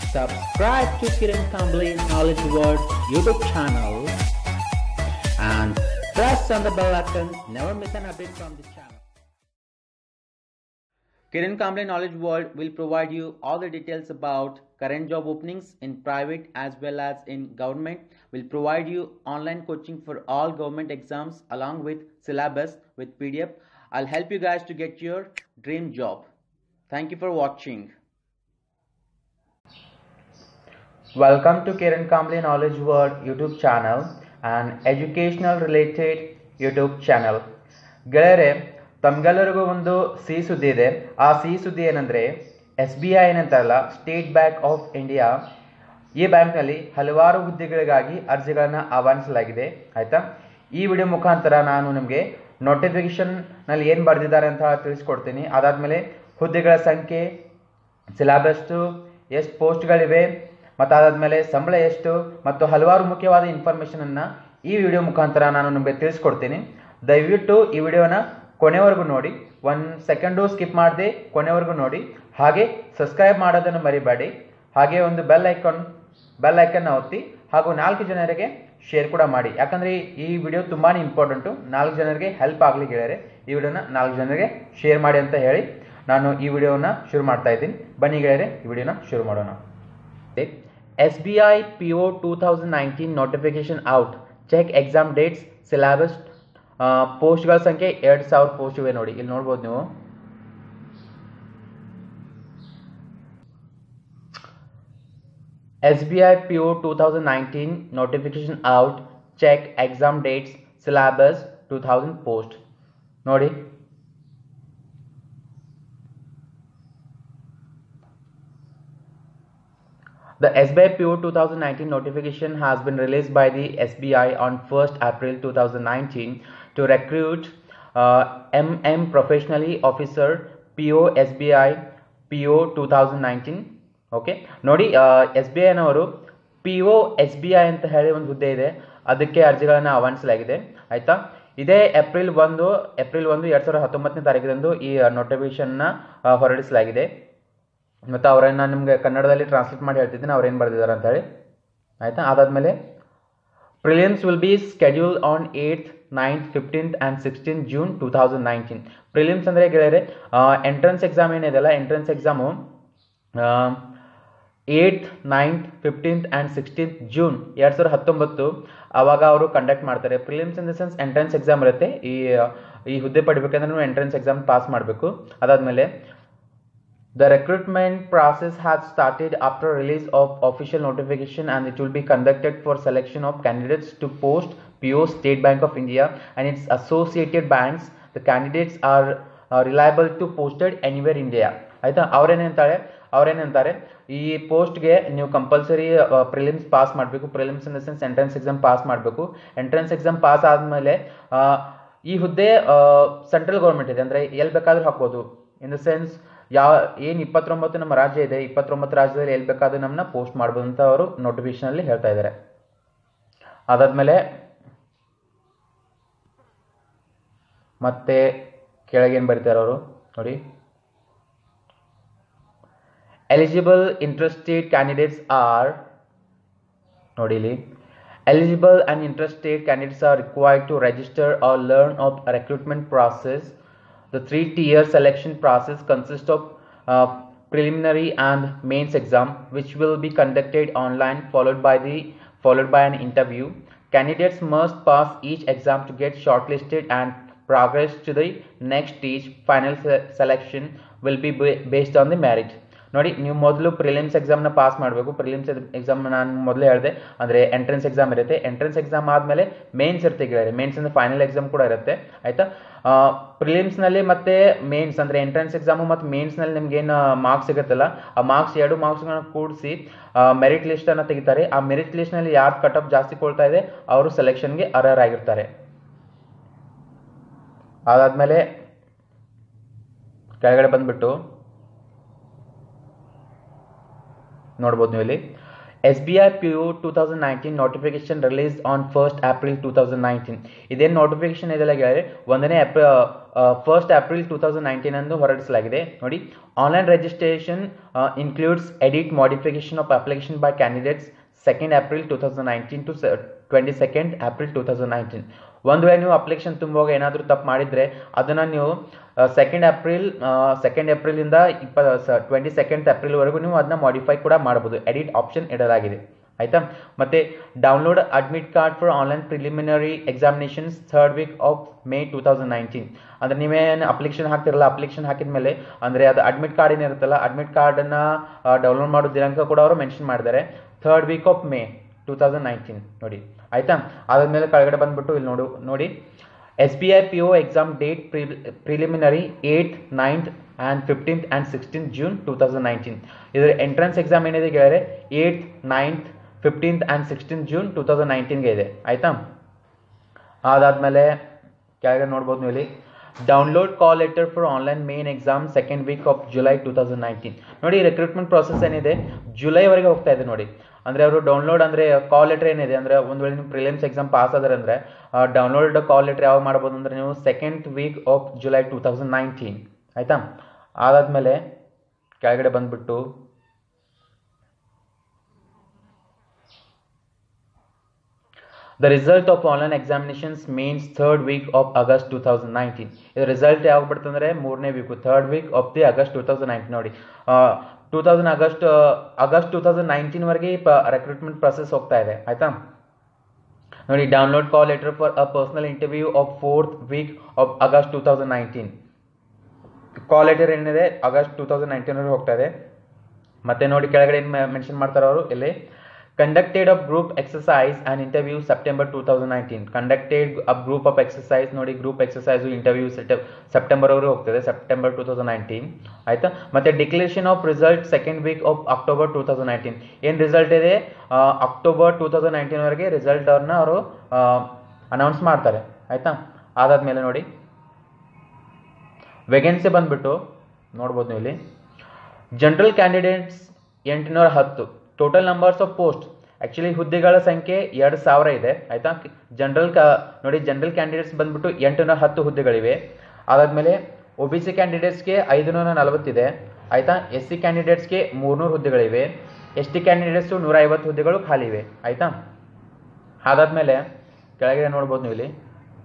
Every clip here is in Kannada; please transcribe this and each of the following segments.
subscribe to Kiran Kambli Knowledge World YouTube channel and press on the bell icon. Never miss an update from this channel. Kiran Kambli Knowledge World will provide you all the details about current job openings in private as well as in government. Will provide you online coaching for all government exams along with syllabus with PDF. I'll help you guys to get your dream job. Thank you for watching. Welcome to Kiran Kambli Knowledge World YouTube channel, an educational related YouTube channel. ಗೆಳೆಯರೆ ತಮ್ಗೆಲ್ಲರಿಗೂ ಒಂದು ಸಿಹಿ ಸುದ್ದಿ ಇದೆ ಆ ಸಿಹಿ ಸುದ್ದಿ ಏನಂದ್ರೆ ಎಸ್ ಬಿ ಐ ಏನಂತಾರಲ್ಲ ಸ್ಟೇಟ್ ಬ್ಯಾಂಕ್ ಆಫ್ ಇಂಡಿಯಾ ಈ ಬ್ಯಾಂಕ್ನಲ್ಲಿ ಹಲವಾರು ಹುದ್ದೆಗಳಿಗಾಗಿ ಅರ್ಜಿಗಳನ್ನು ಆಹ್ವಾನಿಸಲಾಗಿದೆ ಆಯ್ತಾ ಈ ವಿಡಿಯೋ ಮುಖಾಂತರ ನಾನು ನಿಮಗೆ ನೋಟಿಫಿಕೇಶನ್ನಲ್ಲಿ ಏನು ಬರೆದಿದ್ದಾರೆ ಅಂತ ತಿಳಿಸ್ಕೊಡ್ತೀನಿ ಅದಾದಮೇಲೆ ಹುದ್ದೆಗಳ ಸಂಖ್ಯೆ ಸಿಲೆಬಸ್ಟು ಎಷ್ಟು ಪೋಸ್ಟ್ಗಳಿವೆ ಮತ್ತು ಅದಾದಮೇಲೆ ಸಂಬಳ ಎಷ್ಟು ಮತ್ತು ಹಲವಾರು ಮುಖ್ಯವಾದ ಇನ್ಫಾರ್ಮೇಷನನ್ನು ಈ ವಿಡಿಯೋ ಮುಖಾಂತರ ನಾನು ನಿಮಗೆ ತಿಳಿಸ್ಕೊಡ್ತೀನಿ ದಯವಿಟ್ಟು ಈ ವಿಡಿಯೋನ ಕೊನೆವರೆಗೂ ನೋಡಿ ಒಂದು ಸೆಕೆಂಡು ಸ್ಕಿಪ್ ಮಾಡದೆ ಕೊನೆವರೆಗೂ ನೋಡಿ ಹಾಗೆ ಸಬ್ಸ್ಕ್ರೈಬ್ ಮಾಡೋದನ್ನು ಮರಿಬೇಡಿ ಹಾಗೆ ಒಂದು ಬೆಲ್ ಐಕಾನ್ ಬೆಲ್ ಐಕನ್ನ ಒತ್ತಿ ಹಾಗೂ ನಾಲ್ಕು ಜನರಿಗೆ ಶೇರ್ ಕೂಡ ಮಾಡಿ ಯಾಕಂದರೆ ಈ ವಿಡಿಯೋ ತುಂಬಾ ಇಂಪಾರ್ಟೆಂಟು ನಾಲ್ಕು ಜನರಿಗೆ ಹೆಲ್ಪ್ ಆಗಲಿ ಗೆಳೆಯರೆ ಈ ವಿಡಿಯೋನ ನಾಲ್ಕು ಜನರಿಗೆ ಶೇರ್ ಮಾಡಿ ಅಂತ ಹೇಳಿ ನಾನು ಈ ವಿಡಿಯೋನ ಶುರು ಮಾಡ್ತಾ ಇದ್ದೀನಿ ಬನ್ನಿ ಗೆಳೆಯರೆ ಈ ವಿಡಿಯೋನ ಶುರು ಮಾಡೋಣ S B I P O two thousand nineteen notification out check exam dates syllabus ಪೋಸ್ಟ್ಗಳ ಸಂಖ್ಯೆ ಎರಡು ಸಾವಿರ ಪೋಸ್ಟ್ ಇವೆ ನೋಡಿ ಇಲ್ಲಿ ನೋಡ್ಬೋದು ನೀವು S B I P O two thousand nineteen notification out check exam dates syllabus two thousand post ನೋಡಿ The SBI PO 2019 notification has been released by the SBI on 1st April 2019 to recruit uh, MM Professionally Officer PO SBI PO 2019 okay ನೋಡಿ ಎಸ್ ಬಿ ಐನವರು P O S B I ಅಂತ ಹೇಳಿ ಒಂದು ಹುದ್ದೆ ಇದೆ ಅದಕ್ಕೆ ಅರ್ಜಿಗಳನ್ನು ಆಹ್ವಾನಿಸಲಾಗಿದೆ ಆಯಿತಾ ಇದೇ ಏಪ್ರಿಲ್ ಒಂದು ಏಪ್ರಿಲ್ ಒಂದು ಎರಡು ಸಾವಿರದ ಹತ್ತೊಂಬತ್ತನೇ ತಾರೀಕಿನಂದು ಈ ನೋಟಿಫಿಕೇಶನ್ನ ಹೊರಡಿಸಲಾಗಿದೆ ಮತ್ತು ಅವರನ್ನು ನಾನು ನಿಮಗೆ ಕನ್ನಡದಲ್ಲಿ ಟ್ರಾನ್ಸ್ಲೇಟ್ ಮಾಡಿ ಹೇಳ್ತಿದ್ದೀನಿ ಅವ್ರು ಏನು ಬರೆದಿದ್ದಾರೆ ಅಂತ ಹೇಳಿ ಆಯಿತಾ ಅದಾದಮೇಲೆ prelims will be schedule on eighth ninth fifteenth and sixteen June two thousand nineteen prelims ಅಂದರೆ ಗೆಳೆಯರೆ ಎಂಟ್ರೆನ್ಸ್ ಎಕ್ಸಾಮ್ ಏನಿದೆಯಲ್ಲ entrance exam eighth ninth fifteenth and sixteenth June ಎರಡು ಸಾವಿರದ ಹತ್ತೊಂಬತ್ತು ಆವಾಗ ಅವರು ಕಂಡಕ್ಟ್ ಮಾಡ್ತಾರೆ prelims in the sense entrance exam ಇರುತ್ತೆ ಈ ಈ ಹುದ್ದೆ ಪಡಿಬೇಕಂದ್ರೆ ನೀವು ಎಂಟ್ರೆನ್ಸ್ ಎಕ್ಸಾಮ್ ಪಾಸ್ ಮಾಡಬೇಕು ಅದಾದಮೇಲೆ The recruitment process has started after release of official notification and it will be conducted for selection of candidates to post PO State Bank of India and its associated banks. The candidates are uh, reliable to posted anywhere India. ಆಯಿತಾ ಅವ್ರೇನಂತಾರೆ ಅವ್ರೇನಂತಾರೆ ಈ ಪೋಸ್ಟ್ಗೆ ನೀವು ಕಂಪಲ್ಸರಿ ಪ್ರಿಲಿಮ್ಸ್ ಪಾಸ್ ಮಾಡಬೇಕು prelims in the sense entrance exam pass ಮಾಡಬೇಕು ಎಂಟ್ರೆನ್ಸ್ ಎಕ್ಸಾಮ್ ಪಾಸ್ ಆದಮೇಲೆ ಈ ಹುದ್ದೆ ಸೆಂಟ್ರಲ್ ಗೌರ್ಮೆಂಟ್ ಇದೆ ಅಂದರೆ ಎಲ್ಲಿ ಬೇಕಾದರೂ ಹಾಕ್ಬೋದು ಇನ್ ದ ಸೆನ್ಸ್ ಯಾವ ಏನು ಇಪ್ಪತ್ತೊಂಬತ್ತು ನಮ್ಮ ರಾಜ್ಯ ಇದೆ ಇಪ್ಪತ್ತೊಂಬತ್ತು ರಾಜ್ಯದಲ್ಲಿ ಎಲ್ಲಿ ಬೇಕಾದ್ರೂ ನಮ್ಮನ್ನ ಪೋಸ್ಟ್ ಮಾಡ್ಬೋದು ಅಂತ ಅವರು ನೋಟಿಫಿಕೇಶನಲ್ಲಿ ಹೇಳ್ತಾ ಇದ್ದಾರೆ ಅದಾದಮೇಲೆ ಮತ್ತೆ ಕೆಳಗೇನು ಬರೀತಾರೆ ಅವರು ನೋಡಿ ಎಲಿಜಿಬಲ್ ಇಂಟ್ರೆಸ್ಟೆಡ್ ಕ್ಯಾಂಡಿಡೇಟ್ಸ್ ಆರ್ ನೋಡಿ ಇಲ್ಲಿ eligible and interested candidates are required to register or learn of recruitment process The three-tier selection process consists of uh, preliminary and mains exam, which will be conducted online, followed by the followed by an interview. Candidates must pass each exam to get shortlisted and progress to the next stage. Final se- selection will be ba- based on the merit. ನೋಡಿ ನೀವು ಮೊದಲು ಪ್ರಿಲಿಮ್ಸ್ ಎಕ್ಸಾಮ್ನ ಪಾಸ್ ಮಾಡಬೇಕು ಪ್ರಿಲಿಮ್ಸ್ ಎಕ್ಸಾಮ್ ನಾನು ಮೊದಲೇ ಹೇಳಿದೆ ಅಂದರೆ ಎಂಟ್ರೆನ್ಸ್ ಎಕ್ಸಾಮ್ ಇರುತ್ತೆ ಎಂಟ್ರೆನ್ಸ್ ಎಕ್ಸಾಮ್ ಆದಮೇಲೆ ಮೇನ್ಸ್ ಇರುತ್ತೆ ಗೆಳೆಯರೆ ಮೇನ್ಸ್ ಅಂದರೆ ಫೈನಲ್ ಎಕ್ಸಾಮ್ ಕೂಡ ಇರುತ್ತೆ ಆಯಿತಾ ಪ್ರಿಲಿಮ್ಸ್ನಲ್ಲಿ ಮತ್ತು ಮೇನ್ಸ್ ಅಂದರೆ ಎಂಟ್ರೆನ್ಸ್ ಎಕ್ಸಾಮು ಮತ್ತು ಮೇನ್ಸ್ನಲ್ಲಿ ನಿಮ್ಗೆ ಏನು ಮಾರ್ಕ್ಸ್ ಸಿಗುತ್ತಲ್ಲ ಆ ಮಾರ್ಕ್ಸ್ ಎರಡು ಮಾರ್ಕ್ಸ್ಗಳನ್ನ ಕೂಡಿಸಿ ಮೆರಿಟ್ ಲಿಸ್ಟನ್ನು ತೆಗಿತಾರೆ ಆ ಮೆರಿಟ್ ಲಿಸ್ಟ್ನಲ್ಲಿ ಯಾರು ಕಟ್ ಆಫ್ ಜಾಸ್ತಿ ಕೊಡ್ತಾ ಇದೆ ಅವರು ಸೆಲೆಕ್ಷನ್ಗೆ ಅರ್ಹರಾಗಿರ್ತಾರೆ ಅದಾದಮೇಲೆ ಕೆಳಗಡೆ ಬಂದುಬಿಟ್ಟು ನೋಡ್ಬೋದು ನೀವು ಇಲ್ಲಿ SBI PO 2019 notification released on 1st April 2019 ಇದೇನು ನೋಟಿಫಿಕೇಶನ್ ಇದೆಲ್ಲ ಹೇಳಿದ್ರೆ ಒಂದನೇ April first April two thousand nineteen ಅಂದು ಹೊರಡಿಸಲಾಗಿದೆ ನೋಡಿ online registration includes edit modification of application by candidates second April two thousand nineteen to twenty second April two thousand nineteen ಒಂದು ವೇಳೆ ನೀವು ಅಪ್ಲಿಕೇಶನ್ ತುಂಬುವಾಗ ಏನಾದರೂ ತಪ್ಪು ಮಾಡಿದರೆ ಅದನ್ನು ನೀವು ಸೆಕೆಂಡ್ ಏಪ್ರಿಲ್ ಸೆಕೆಂಡ್ ಏಪ್ರಿಲಿಂದ ಇಪ್ಪ ಟ್ವೆಂಟಿ ಸೆಕೆಂಡ್ ಏಪ್ರಿಲ್ವರೆಗೂ ನೀವು ಅದನ್ನ ಮಾಡಿಫೈ ಕೂಡ ಮಾಡ್ಬೋದು ಎಡಿಟ್ ಆಪ್ಷನ್ ಇಡಲಾಗಿದೆ ಆಯಿತಾ ಮತ್ತು download admit card for online preliminary examinations third week of May two thousand nineteen ಅಂದರೆ ನೀವೇನು ಅಪ್ಲಿಕೇಶನ್ ಹಾಕ್ತಿರಲ್ಲ ಅಪ್ಲಿಕೇಶನ್ ಹಾಕಿದ ಮೇಲೆ ಅಂದರೆ ಅದು ಅಡ್ಮಿಟ್ ಕಾರ್ಡ್ ಏನಿರುತ್ತಲ್ಲ ಅಡ್ಮಿಟ್ ಕಾರ್ಡನ್ನು ಡೌನ್ಲೋಡ್ ಮಾಡೋ ದಿನಾಂಕ ಕೂಡ ಅವರು ಮೆನ್ಷನ್ ಮಾಡಿದ್ದಾರೆ third week of May two thousand nineteen ನೋಡಿ ಆಯಿತಾ ಅದಾದಮೇಲೆ ಕೆಳಗಡೆ ಬಂದುಬಿಟ್ಟು ಇಲ್ಲಿ ನೋಡು ನೋಡಿ S B I P O exam date pre preliminary eight ninth and fifteenth and sixteen June two thousand nineteen ಇದರ ಎಂಟ್ರೆನ್ಸ್ ಎಕ್ಸಾಮ್ ಏನಿದೆ ಕೇಳಿದ್ರೆ eight ninth fifteenth and sixteen June two thousand ನೈನ್ಟೀನ್ಗೆ ಇದೆ ಆಯಿತಾ ಅದಾದಮೇಲೆ ಕೆಳಗಡೆ ನೋಡ್ಬೋದು ನೀವು ಇಲ್ಲಿ download call letter for online main exam second week of July two thousand nineteen ನೋಡಿ ರಿಕ್ರೂಟ್ಮೆಂಟ್ ಪ್ರಾಸೆಸ್ ಏನಿದೆ ಜುಲೈವರೆಗೆ ಹೋಗ್ತಾ ಇದೆ ನೋಡಿ ಅಂದರೆ ಅವರು ಡೌನ್ಲೋಡ್ ಅಂದರೆ ಕಾಲ್ ಲೆಟರ್ ಏನಿದೆ ಅಂದರೆ ಒಂದು ವೇಳೆ ನೀವು ಪ್ರಿಲಿಮ್ಸ್ ಎಕ್ಸಾಮ್ ಪಾಸ್ ಆದ್ರೆ ಅಂದರೆ ಡೌನ್ಲೋಡ್ ಕಾಲ್ ಲೆಟರ್ ಯಾವಾಗ ಮಾಡ್ಬೋದು ಅಂದರೆ ನೀವು second week of July two thousand nineteen ಆಯಿತಾ ಅದಾದಮೇಲೆ ಕೆಳಗಡೆ ಬಂದುಬಿಟ್ಟು the result of online examinations means third week of August two thousand nineteen ಇದು ರಿಸಲ್ಟ್ ಯಾವಾಗ ಬರ್ತಂದ್ರೆ ಮೂರನೇ week third week of the August two thousand nineteen ನೋಡಿ two thousand August August two thousand ನೈನ್ಟೀನ್ವರೆಗೆ ರೆಕ್ರೂಟ್ಮೆಂಟ್ ಪ್ರೊಸೆಸ್ ಹೋಗ್ತಾ ಇದೆ ಆಯಿತಾ ನೋಡಿ download call letter for a personal interview of fourth week of August two thousand nineteen call letter ಏನಿದೆ ಆಗಸ್ಟ್ ಟೂ ತೌಸಂಡ್ ನೈನ್ಟೀನ್ವರೆಗೆ ಹೋಗ್ತಾ ಇದೆ ಮತ್ತೆ ನೋಡಿ ಕೆಳಗಡೆ ಏನು ಮೆನ್ಷನ್ ಮಾಡ್ತಾರೆ ಅವರು ಇಲ್ಲಿ conducted a group exercise and interview September two thousand nineteen conducted a group of exercise ನೋಡಿ ಗ್ರೂಪ್ ಎಕ್ಸಸೈಸು ಇಂಟರ್ವ್ಯೂ ಸೆಪ್ಟೆಂಬರ್ವರೆಗೂ ಹೋಗ್ತದೆ ಸೆಪ್ಟೆಂಬರ್ ಟೂ ತೌಸಂಡ್ ನೈನ್ಟೀನ್ ಆಯಿತಾ ಮತ್ತು declaration of result second week of October two thousand nineteen ಏನು ರಿಸಲ್ಟ್ ಇದೆ ಅಕ್ಟೋಬರ್ ಟೂ ತೌಸಂಡ್ ನೈನ್ಟೀನ್ವರೆಗೆ ರಿಸಲ್ಟ್ ಅವ್ರನ್ನ ಅವರು ಅನೌನ್ಸ್ ಮಾಡ್ತಾರೆ ಆಯಿತಾ ಅದಾದಮೇಲೆ ನೋಡಿ ವೇಕೆನ್ಸಿ ಬಂದುಬಿಟ್ಟು ನೋಡ್ಬೋದು ನೀವು ಇಲ್ಲಿ ಜನರಲ್ ಕ್ಯಾಂಡಿಡೇಟ್ಸ್ ಎಂಟುನೂರ ಹತ್ತು total numbers of post actually ಹುದ್ದೆಗಳ ಸಂಖ್ಯೆ ಎರಡು ಸಾವಿರ ಇದೆ ಆಯಿತಾ ಜನರಲ್ ಕ ನೋಡಿ ಜನರಲ್ ಕ್ಯಾಂಡಿಡೇಟ್ಸ್ ಬಂದ್ಬಿಟ್ಟು ಎಂಟುನೂರ ಹತ್ತು ಹುದ್ದೆಗಳಿವೆ ಅದಾದಮೇಲೆ ಒ ಬಿ ಸಿ ಕ್ಯಾಂಡಿಡೇಟ್ಸ್ಗೆ ಐದುನೂರ ನಲವತ್ತಿದೆ ಆಯಿತಾ ಎಸ್ ಸಿ ಕ್ಯಾಂಡಿಡೇಟ್ಸ್ಗೆ ಮೂರ್ನೂರು ಹುದ್ದೆಗಳಿವೆ ಎಸ್ ಟಿ ಕ್ಯಾಂಡಿಡೇಟ್ಸು ನೂರ ಐವತ್ತು ಹುದ್ದೆಗಳು ಖಾಲಿ ಇವೆ ಆಯಿತಾ ಅದಾದಮೇಲೆ ಕೆಳಗಡೆ ನೋಡ್ಬೋದು ನೀವು ಇಲ್ಲಿ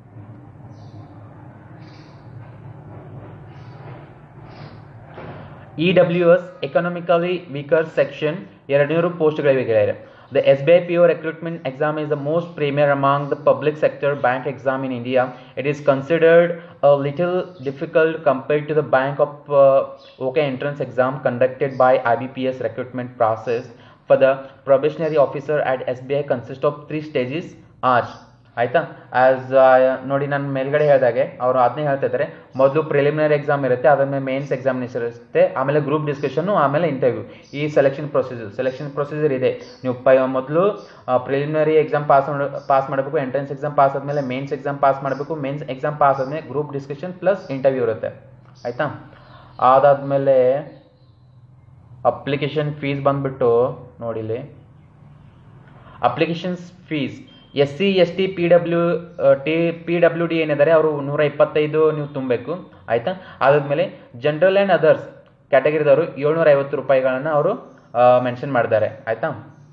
E W S economically weaker section ಎರಡುನೂರು ಪೋಸ್ಟ್ಗಳಿವೆ ಗೆಳೆಯರೆ the S B I P O recruitment exam is the most premier among the public sector bank exam in India it is considered a little difficult compared to the bank of okay entrance exam conducted by I B P S recruitment process for the probationary officer at S B I consist of three stages are ಆಯಿತಾ ಆ್ಯಸ್ ನೋಡಿ ನಾನು ಮೇಲ್ಗಡೆ ಹೇಳಿದಾಗೆ ಅವರು ಅದನ್ನೇ ಹೇಳ್ತಾ ಇದ್ದಾರೆ ಮೊದಲು ಪ್ರಿಲಿಮಿನರಿ ಎಕ್ಸಾಮ್ ಇರುತ್ತೆ ಅದಾದ್ಮೇಲೆ ಮೇನ್ಸ್ ಎಕ್ಸಾಮಿನೇಷನ್ ಇರುತ್ತೆ ಆಮೇಲೆ ಗ್ರೂಪ್ ಡಿಸ್ಕಷನ್ನು ಆಮೇಲೆ ಇಂಟರ್ವ್ಯೂ ಈ ಸೆಲೆಕ್ಷನ್ ಪ್ರೊಸೀಜರ್ ಸೆಲೆಕ್ಷನ್ ಪ್ರೊಸೀಜರ್ ಇದೆ ನೀವು ಪ ಮೊದಲು ಪ್ರಿಲಿಮಿನರಿ ಎಕ್ಸಾಮ್ ಪಾಸ್ ಮಾಡ ಪಾಸ್ ಮಾಡಬೇಕು ಎಂಟ್ರೆನ್ಸ್ ಎಕ್ಸಾಮ್ ಪಾಸ್ ಆದಮೇಲೆ ಮೇನ್ಸ್ ಎಕ್ಸಾಮ್ ಪಾಸ್ ಮಾಡಬೇಕು ಮೇನ್ಸ್ ಎಕ್ಸಾಮ್ ಪಾಸ್ ಆದಮೇಲೆ ಗ್ರೂಪ್ ಡಿಸ್ಕಷನ್ ಪ್ಲಸ್ ಇಂಟರ್ವ್ಯೂ ಇರುತ್ತೆ ಆಯಿತಾ ಅದಾದಮೇಲೆ ಅಪ್ಲಿಕೇಶನ್ ಫೀಸ್ ಬಂದುಬಿಟ್ಟು ನೋಡಿಲಿ applications fees S C S T P W T P W D ಏನಿದ್ದಾರೆ ಅವರು ನೂರ ಇಪ್ಪತ್ತೈದು ನೀವು ತುಂಬಬೇಕು ಆಯಿತಾ ಅದಾದಮೇಲೆ ಜನರಲ್ ಆ್ಯಂಡ್ ಅದರ್ಸ್ ಕ್ಯಾಟಗರಿದವರು ಏಳ್ನೂರ ಐವತ್ತು ರೂಪಾಯಿಗಳನ್ನು ಅವರು ಮೆನ್ಷನ್ ಮಾಡಿದ್ದಾರೆ ಆಯಿತಾ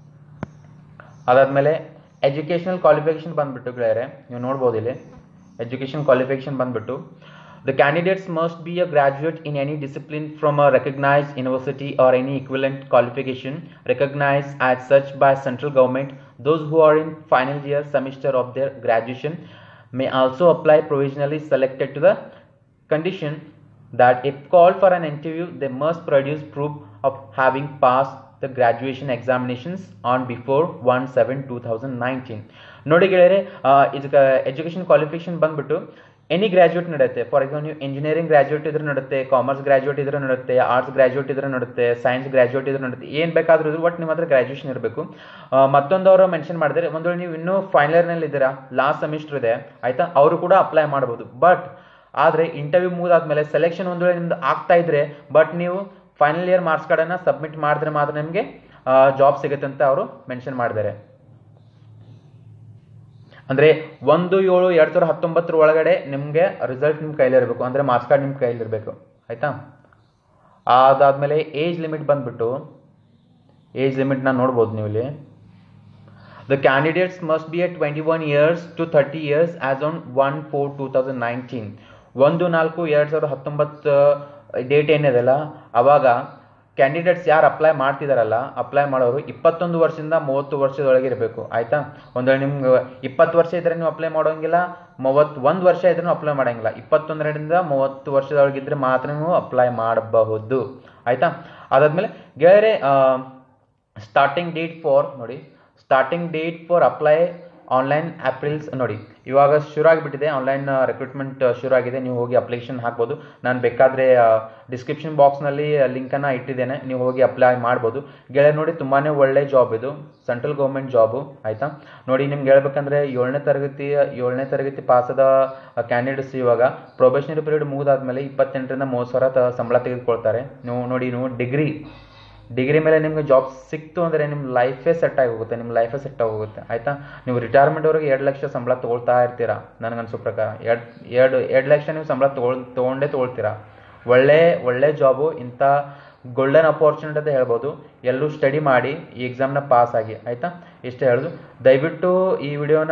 ಅದಾದಮೇಲೆ ಎಜುಕೇಷನಲ್ ಕ್ವಾಲಿಫಿಕೇಷನ್ ಬಂದುಬಿಟ್ಟು ಗೆಳೆಯರೆ ನೀವು ನೋಡ್ಬೋದು ಇಲ್ಲಿ ಎಜುಕೇಷನ್ ಕ್ವಾಲಿಫಿಕೇಷನ್ ಬಂದುಬಿಟ್ಟು The candidates must be a graduate in any discipline from a recognized university or any equivalent qualification recognized as such by central government. Those who are in final year semester of their graduation may also apply provisionally selected to the condition that if called for an interview, they must produce proof of having passed the graduation examinations on before 1 7 2019. ನೋಡಿ ಗೆಳೆಯರೆ ಇದಕ್ಕೆ ಎಜುಕೇಷನ್ ಕ್ವಾಲಿಫಿಕೇಶನ್ ಬಂದ್ಬಿಟ್ಟು ಎನಿ ಗ್ರಾಜ್ಯುಯೇಟ್ ನಡೆಯುತ್ತೆ ಫಾರ್ ಎಕ್ಸಾಂಪಲ್ ನೀವು ಇಂಜಿನಿಯರಿಂಗ್ ಗ್ರಾಜ್ಯುಯೇಟ್ ಇದ್ರೆ ನಡುತ್ತೆ ಕಾಮರ್ಸ್ ಗ್ರಾಜ್ಯುಯೇಟ್ ಇದ್ರೆ ನಡುತ್ತೆ ಆರ್ಟ್ಸ್ ಗ್ರಾಜ್ಯುಯೇಟ್ ಇದ್ರೆ ನಡುತ್ತೆ ಸೈನ್ಸ್ ಗ್ರಾಜ್ಯುಯೇಟ್ ಇದ್ರೆ ನಡುತ್ತೆ ಏನು ಬೇಕಾದ್ರೂ ಇದ್ರು ಒಟ್ಟು ನಿಮ್ಮ ಹತ್ರ ಗ್ರಾಜ್ಯುಯೇಷನ್ ಇರಬೇಕು ಮತ್ತೊಂದು ಅವರು ಮೆನ್ಷನ್ ಮಾಡಿದ್ರೆ ಒಂದು ವೇಳೆ ನೀವು ಇನ್ನೂ ಫೈನಲ್ ಇಯರ್ನಲ್ಲಿ ಇದ್ದೀರಾ ಲಾಸ್ಟ್ ಸೆಮಿಸ್ಟರ್ ಇದೆ ಆಯ್ತಾ ಅವರು ಕೂಡ ಅಪ್ಲೈ ಮಾಡ್ಬೋದು ಬಟ್ ಆದರೆ ಇಂಟರ್ವ್ಯೂ ಮುಗಿದಾದ್ಮೇಲೆ ಸೆಲೆಕ್ಷನ್ ಒಂದು ವೇಳೆ ನಿಮ್ದು ಆಗ್ತಾ ಇದ್ರೆ ಬಟ್ ನೀವು ಫೈನಲ್ ಇಯರ್ ಮಾರ್ಕ್ಸ್ ಕಾರ್ಡನ್ನು ಸಬ್ಮಿಟ್ ಮಾಡಿದ್ರೆ ಮಾತ್ರ ನಿಮಗೆ ಜಾಬ್ ಸಿಗುತ್ತೆ ಅಂತ ಅವರು ಮೆನ್ಷನ್ ಮಾಡಿದ್ದಾರೆ ಅಂದರೆ ಒಂದು ಏಳು ಎರಡು ಸಾವಿರದ ಹತ್ತೊಂಬತ್ತರ ಒಳಗಡೆ ನಿಮಗೆ ರಿಸಲ್ಟ್ ನಿಮ್ಮ ಕೈಲಿರಬೇಕು ಅಂದರೆ ಮಾರ್ಕ್ಸ್ ಕಾರ್ಡ್ ನಿಮ್ಮ ಕೈಲಿರಬೇಕು ಆಯಿತಾ ಅದಾದಮೇಲೆ ಏಜ್ ಲಿಮಿಟ್ ಬಂದುಬಿಟ್ಟು ಏಜ್ ಲಿಮಿಟ್ನ ನೋಡ್ಬೋದು ನೀವು ಇಲ್ಲಿ the candidates must be at twenty one years to thirty years as on one four two thousand nineteen ಒಂದು ನಾಲ್ಕು ಎರಡು ಸಾವಿರದ ಹತ್ತೊಂಬತ್ತು ಡೇಟ್ ಏನಿದೆಲ್ಲ ಅವಾಗ ಕ್ಯಾಂಡಿಡೇಟ್ಸ್ ಯಾರು ಅಪ್ಲೈ ಮಾಡ್ತಿದಾರಲ್ಲ ಅಪ್ಲೈ ಮಾಡೋರು ಇಪ್ಪತ್ತೊಂದು ವರ್ಷದಿಂದ ಮೂವತ್ತು ವರ್ಷದೊಳಗೆ ಇರಬೇಕು ಆಯಿತಾ ಒಂದು ವೇಳೆ ನಿಮ್ಗೆ ಇಪ್ಪತ್ತು ವರ್ಷ ಇದ್ದರೆ ನೀವು ಅಪ್ಲೈ ಮಾಡೋಂಗಿಲ್ಲ ಮೂವತ್ತು ಒಂದು ವರ್ಷ ಇದ್ರೂ ಅಪ್ಲೈ ಮಾಡೋಂಗಿಲ್ಲ ಇಪ್ಪತ್ತೊಂದರಿಂದ ಮೂವತ್ತು ವರ್ಷದೊಳಗಿದ್ರೆ ಮಾತ್ರ ನೀವು ಅಪ್ಲೈ ಮಾಡಬಹುದು ಆಯಿತಾ ಅದಾದಮೇಲೆ ಗೆಳೆಯರೆ ಸ್ಟಾರ್ಟಿಂಗ್ ಡೇಟ್ ಫಾರ್ ನೋಡಿ starting date for apply online April's ನೋಡಿ ಇವಾಗ ಶುರು ಆಗಿಬಿಟ್ಟಿದೆ ಆನ್ಲೈನ್ ರಿಕ್ರೂಟ್ಮೆಂಟ್ ಶುರು ಆಗಿದೆ ನೀವು ಹೋಗಿ ಅಪ್ಲಿಕೇಶನ್ ಹಾಕ್ಬೋದು ನಾನು ಬೇಕಾದರೆ ಡಿಸ್ಕ್ರಿಪ್ಷನ್ ಬಾಕ್ಸ್ನಲ್ಲಿ ಲಿಂಕನ್ನು ಇಟ್ಟಿದ್ದೇನೆ ನೀವು ಹೋಗಿ ಅಪ್ಲೈ ಮಾಡ್ಬೋದು ಗೆಳೆಯ ನೋಡಿ ತುಂಬಾ ಒಳ್ಳೆ ಜಾಬ್ ಇದು ಸೆಂಟ್ರಲ್ ಗೌರ್ಮೆಂಟ್ ಜಾಬು ಆಯಿತಾ ನೋಡಿ ನಿಮ್ಗೆ ಹೇಳ್ಬೇಕಂದ್ರೆ ಏಳನೇ ತರಗತಿ ಏಳನೇ ತರಗತಿ ಪಾಸದ ಕ್ಯಾಂಡಿಡೇಟ್ಸ್ ಇವಾಗ ಪ್ರೊಬೇಷನರಿ ಪೀರಿಯಡ್ ಮುಗಿದಾದ್ಮೇಲೆ ಇಪ್ಪತ್ತೆಂಟರಿಂದ ಮೂವತ್ತು ಸಾವಿರ ತ ಸಂಬಳ ತೆಗೆದುಕೊಳ್ತಾರೆ ನೀವು ನೋಡಿ ನೀವು ಡಿಗ್ರಿ ಡಿಗ್ರಿ ಮೇಲೆ ನಿಮಗೆ ಜಾಬ್ ಸಿಕ್ತು ಅಂದರೆ ನಿಮ್ಮ ಲೈಫೇ ಸೆಟ್ ಆಗಿ ಹೋಗುತ್ತೆ ನಿಮ್ಮ ಲೈಫೇ ಸೆಟ್ ಆಗಿ ಹೋಗುತ್ತೆ ಆಯಿತಾ ನೀವು ರಿಟೈರ್ಮೆಂಟ್ವರೆಗೆ ಎರಡು ಲಕ್ಷ ಸಂಬಳ ತೊಗೊಳ್ತಾ ಇರ್ತೀರಾ ನನಗನ್ಸೋ ಪ್ರಕಾರ ಎರಡು ಎರಡು ಎರಡು ಲಕ್ಷ ನೀವು ಸಂಬಳ ತೊಗೊಳ್ ತೊಗೊಂಡೇ ತೊಗೊಳ್ತೀರಾ ಒಳ್ಳೆ ಒಳ್ಳೆ ಜಾಬು ಇಂಥ ಗೋಲ್ಡನ್ ಅಪಾರ್ಚುನಿಟಿ ಅಂತ ಹೇಳ್ಬೋದು ಎಲ್ಲರೂ ಸ್ಟಡಿ ಮಾಡಿ ಈ ಎಕ್ಸಾಮ್ನ ಪಾಸ್ ಆಗಿ ಆಯಿತಾ ಇಷ್ಟೇ ಹೇಳೋದು ದಯವಿಟ್ಟು ಈ ವಿಡಿಯೋನ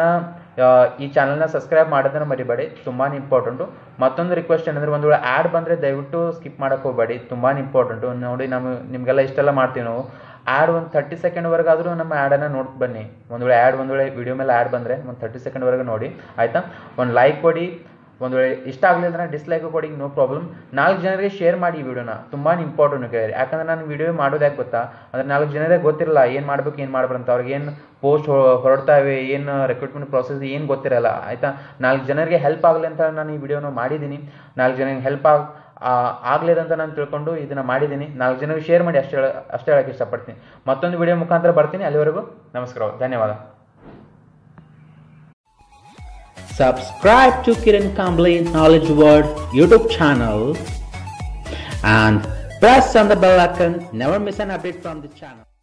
ಈ ಚಾನಲ್ನ ಸಬ್ಸ್ಕ್ರೈಬ್ ಮಾಡೋದನ್ನ ಮರಿಬೇಡಿ ತುಂಬಾ ಇಂಪಾರ್ಟೆಂಟು ಮತ್ತೊಂದು ರಿಕ್ವೆಸ್ಟ್ ಏನಂದರೆ ಒಂದು ವೇಳೆ ಆ್ಯಡ್ ಬಂದರೆ ದಯವಿಟ್ಟು ಸ್ಕಿಪ್ ಮಾಡೋಕ್ಕೆ ಹೋಗಬೇಡಿ ತುಂಬಾ ಇಂಪಾರ್ಟೆಂಟು ನೋಡಿ ನಮ್ಮ ನಿಮಗೆಲ್ಲ ಇಷ್ಟೆಲ್ಲ ಮಾಡ್ತೀವಿ ನಾವು ಆ್ಯಡ್ ಒಂದು ತರ್ಟಿ ಸೆಕೆಂಡ್ವರೆಗಾದರೂ ನಮ್ಮ ಆ್ಯಡನ್ನು ನೋಡಿ ಬನ್ನಿ ಒಂದು ವೇಳೆ ಆ್ಯಡ್ ಒಂದು ವೇಳೆ ವಿಡಿಯೋ ಮೇಲೆ ಆ್ಯಡ್ ಬಂದರೆ ಒಂದು ತರ್ಟಿ ಸೆಕೆಂಡ್ವರೆಗೆ ನೋಡಿ ಆಯಿತಾ ಒಂದು ಲೈಕ್ ಕೊಡಿ ಒಂದು ವೇಳೆ ಇಷ್ಟ ಆಗಲಿಲ್ಲ ಅಂದರೆ ಡಿಸ್ಲೈಕ್ ಕೊಡಿ ನೋ ಪ್ರಾಬ್ಲಮ್ ನಾಲ್ಕು ಜನರಿಗೆ ಶೇರ್ ಮಾಡಿ ಈ ವಿಡಿಯೋನ ತುಂಬಾ ಇಂಪಾರ್ಟೆಂಟ್ ಕೇಳಿ ಯಾಕಂದ್ರೆ ನಾನು ವಿಡಿಯೋ ಮಾಡೋದು ಯಾಕೆ ಗೊತ್ತಾ ಅಂದರೆ ನಾಲ್ಕು ಜನರಿಗೆ ಗೊತ್ತಿರಲ್ಲ ಏನು ಮಾಡ್ಬೇಕು ಏನು ಮಾಡ್ಬಾರ್ದು ಅಂತ ಅವ್ರಿಗೆ ಏನು ಪೋಸ್ಟ್ ಹೊರಡ್ತಾವೆ ಏನು ರೆಕ್ರೂಟ್ಮೆಂಟ್ ಪ್ರಾಸೆಸ್ ಏನು ಗೊತ್ತಿರಲ್ಲ ಆಯಿತಾ ನಾಲ್ಕು ಜನರಿಗೆ ಹೆಲ್ಪ್ ಆಗಲಿ ಅಂತ ನಾನು ಈ ವಿಡಿಯೋನ ಮಾಡಿದ್ದೀನಿ ನಾಲ್ಕು ಜನರಿಗೆ ಹೆಲ್ಪ್ ಆಗ ಆಗಲಿದಂತ ನಾನು ತಿಳ್ಕೊಂಡು ಇದನ್ನು ಮಾಡಿದ್ದೀನಿ ನಾಲ್ಕು ಜನರಿಗೆ ಶೇರ್ ಮಾಡಿ ಅಷ್ಟೇ ಹೇಳ ಅಷ್ಟೇ ಹೇಳೋಕ್ಕೆ ಇಷ್ಟಪಡ್ತೀನಿ ಮತ್ತೊಂದು ವಿಡಿಯೋ ಮುಖಾಂತರ ಬರ್ತೀನಿ ಅಲ್ಲಿವರೆಗೂ ನಮಸ್ಕಾರ ಧನ್ಯವಾದ subscribe to Kiran Kambli Knowledge World YouTube channel and press on the bell icon. Never miss an update from the channel.